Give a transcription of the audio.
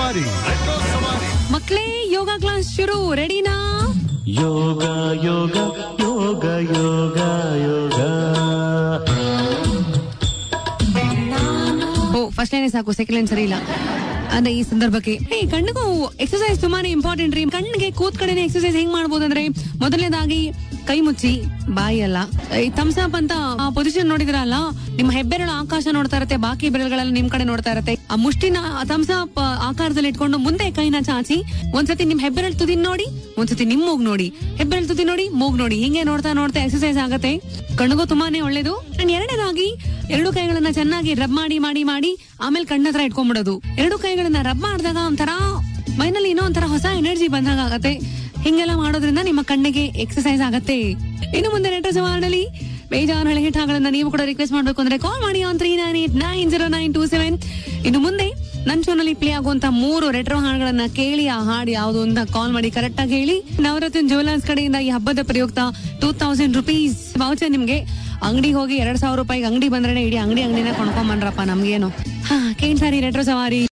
ಸವಾರಿ ಮಕ್ಕಳೇ ಯೋಗ ಕ್ಲಾಸ್ ಶುರು ರೆಡಿನಾ ಯೋಗ ಯೋಗ ಯೋಗ ಯೋಗ ಯೋಗ ಓ ಫಸ್ಟ್ ಲೈನ್ ಸಾಕು ಸೆಕೆಂಡ್ ಲೈನ್ ಸರಿ ಇಲ್ಲ ಅಂದ್ರೆ ಈ ಸಂದರ್ಭಕ್ಕೆ ಹೇ ಕಣ್ಣಿಗೂ ಎಕ್ಸರ್ಸೈಸ್ ತುಂಬಾನೇ ಇಂಪಾರ್ಟೆಂಟ್ ರೀ ಕಣ್ಣಿಗೆ ಕೂತ್ ಕಡೆನೆ ಎಕ್ಸರ್ಸೈಸ್ ಹೆಂಗ್ ಮಾಡ್ಬೋದು ಅಂದ್ರೆ ಮೊದಲನೇದಾಗಿ ಕೈ ಮುಚ್ಚಿ ಬಾಯಿ ಅಲ್ಲ ಈ ಥಮ್ಸ್ ಅಪ್ ಅಂತ ಆ ಪೊಸಿಷನ್ ನೋಡಿದ್ರಲ್ಲ ನಿಮ್ಮ ಹೆಬ್ಬೆರಳು ಆಕಾಶ ನೋಡ್ತಾ ಇರತ್ತೆ ಬಾಕಿ ಬೆರಳುಗಳೆಲ್ಲ ನಿಮ್ ಕಡೆ ನೋಡ್ತಾ ಇರತ್ತೆ ಆ ಮುಷ್ಟಿನ ಥಮ್ಸ್ ಅಪ್ ಆಕಾರದಲ್ಲಿ ಇಟ್ಕೊಂಡು ಮುಂದೆ ಕೈನ ಚಾಚಿ ಒಂದ್ಸತಿ ನಿಮ್ ಹೆಬ್ಬೆರಳು ತುದಿ ನೋಡಿ ಒಂದ್ಸತಿ ನಿಮ್ ಮೂಗ್ ನೋಡಿ ಹೆಬ್ಬೆರಳು ತುದಿ ನೋಡಿ ಮೂಗ್ ನೋಡಿ ಹಿಂಗೆ ನೋಡ್ತಾ ನೋಡ್ತಾ ಎಕ್ಸರ್ಸೈಸ್ ಆಗತ್ತೆ ಕಣ್ಣಿಗೂ ತುಂಬಾನೇ ಒಳ್ಳೇದು ಅಂಡ್ ಎರಡನೇದಾಗಿ ಎರಡು ಕೈಗಳನ್ನ ಚೆನ್ನಾಗಿ ರಬ್ ಮಾಡಿ ಮಾಡಿ ಮಾಡಿ ಆಮೇಲೆ ಕಣ್ಣ ಹತ್ರ ಇಟ್ಕೊಂಡ್ಬಿಡೋದು ಎರಡು ಕೈಗಳನ್ನ ರಬ್ ಮಾಡಿದಾಗ ಒಂಥರ ಮೈನಲ್ಲಿ ಏನೋ ಒಂಥರ ಹೊಸ ಎನರ್ಜಿ ಬಂದಾಗ ಆಗತ್ತೆ ಹಿಂಗೆಲ್ಲ ಮಾಡೋದ್ರಿಂದ ನಿಮ್ಮ ಕಣ್ಣಿಗೆ ಎಕ್ಸರ್ಸೈಸ್ ಆಗತ್ತೆ ಇನ್ನು ಮುಂದೆ ನೆಟ್ಟ ಸವಾರದಲ್ಲಿ ಬೇಜಾರು ಹಳೆ ಹಿಟ್ಟಾಗಳನ್ನ ನೀವು ಕೂಡ ರಿಕ್ವೆಸ್ಟ್ ಮಾಡ್ಬೇಕು ಅಂದ್ರೆ ಕಾಲ್ ಮಾಡಿ on three nine eight nine zero nine two seven ಇನ್ನು ಮುಂದೆ ನನ್ ಶೋನಲ್ಲಿ ಪ್ಲೇ ಆಗುವಂತ ಮೂರು ರೆಟ್ರೋ ಹಾಡುಗಳನ್ನ ಕೇಳಿ ಆ ಹಾಡು ಯಾವುದು ಅಂತ ಕಾಲ್ ಮಾಡಿ ಕರೆಕ್ಟ್ ಆಗಿ ಹೇಳಿ ನವರತ್ನ ಜ್ಯುವೆಲರ್ಸ್ ಕಡೆಯಿಂದ ಈ ಹಬ್ಬದ ಪ್ರಯುಕ್ತ ಟೂ ತೌಸಂಡ್ ರುಪೀಸ್ ವೌಚರ್ ನಿಮ್ಗೆ ಅಂಗಡಿಗೆ ಹೋಗಿ ಎರಡ್ ಸಾವಿರ ರೂಪಾಯಿಗೆ ಅಂಗಡಿ ಬಂದ್ರೆ ಇಡೀ ಅಂಗಡಿ ಅಂಗಡಿನ ಕೊಂಡ್ಕೊಂಡ್ ಬಂದ್ರಪ್ಪ ನಮ್ಗೇನು ಹಾ ಕೇಳ್ಸಾರಿ ರೆಟ್ರೋ ಸವಾರಿ